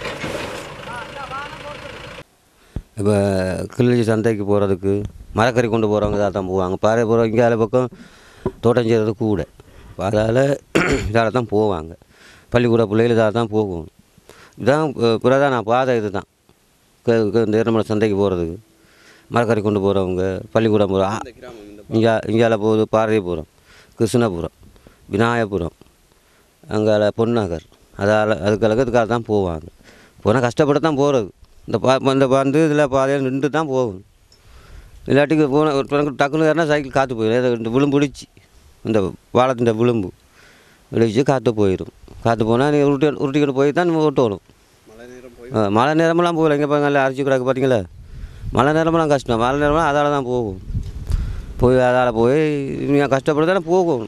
இப்போ கிளிநொச்சி சந்தைக்கு போகிறதுக்கு மரக்கறி கொண்டு போகிறவங்க இதாக தான் போவாங்க பாறை போகிற இங்கே அதில் பக்கம் தோட்டம் செய்கிறது கூட அதால் இதால் தான் போவாங்க பள்ளிக்கூட பிள்ளைகள் இதாக தான் போகும் இதான் அஹ், பிரதான பாதை இது தான் இந்த எரமலை சந்தைக்கு போகிறதுக்கு மரக்கறி கொண்டு போகிறவங்க பள்ளிக்கூடம் போகிற இங்கே இங்கால போகுது பாரதிபுரம் கிருஷ்ணபுரம் விநாயகபுரம் அங்கால பொன்னகர் அதால் அதுக்கு இதுக்காக தான் போவாங்க போனால் கஷ்டப்பட்டு தான் போகிறது இந்த பா இந்த வந்து இதில் பாதையில் நின்று தான் போகும் இல்லாட்டிக்கு போன ஒரு டக்கு- டக்குனு ஏறினா சைக்கிள் காற்று போயிடும் ஏதோ இந்த விளிம்பு இடிச்சு இந்த வாழத்தின் விளிம்பு இடிச்சு காற்று போயிடும் காற்று போனால் நீ உருட்டி உருட்டிக்கிட்டு போய் தான் நம்ம ஓட்டணும் ஆ, மழை நேரமெல்லாம் போகல இங்கே பாருங்க எல்லாம் அரிசி கிடக்கு பார்த்தீங்களா மழை நேரமெல்லாம் கஷ்டம் மழை நேரமெல்லாம் அதால் தான் போகும் போய் அதால் போய் நீங்கள் கஷ்டப்பட்டு தானே போகும்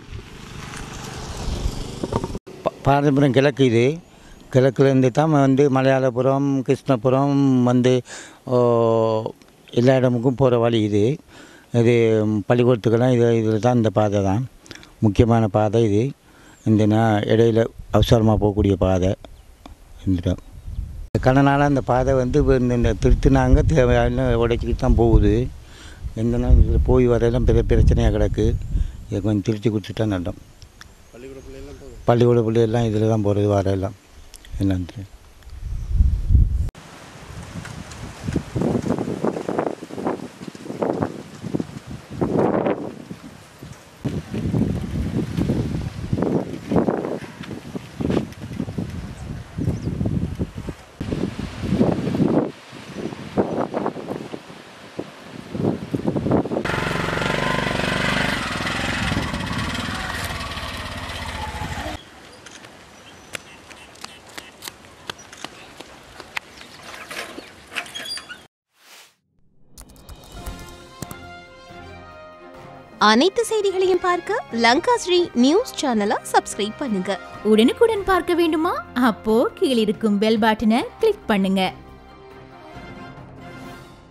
பா- பாரதிபுரம் கிழக்கு இது கிழக்குலேருந்து தான் வந்து மலையாளபுரம் கிருஷ்ணபுரம் வந்து ஓ, எல்லா இடமுக்கும் போகிற வழி இது இது ம், பள்ளிக்கூடத்துக்கெல்லாம் இது இதில் தான் இந்த பாதை தான் முக்கியமான பாதை இது இந்த நா- இடையில அவசரமாக போகக்கூடிய பாதை இந்த கடனால அந்த பாதை வந்து இப்ப இந்த இந்த திருத்தினாங்க தேவையான உடைச்சிக்கிட்டு தான் போகுது எங்கன்னா இதில் போய் வரையெல்லாம் பெரிய பிரச்சனையாக கிடக்கு இதை கொஞ்சம் திருச்சி கொடுத்துட்டா நட்டம் பள்ளிக்கூட பிள்ளைகள்லாம் இதில் தான் போகிறது வரையெல்லாம் என்னன்னு தெரியும். அனைத்து செய்திகளையும் பார்க்க லங்கா ஸ்ரீ நியூஸ் சேனலை சப்ஸ்கிரைப் பண்ணுங்க உடனுக்குடன் பார்க்க வேண்டுமா அப்போ கீழிருக்கும் பெல் பட்டனை கிளிக் பண்ணுங்க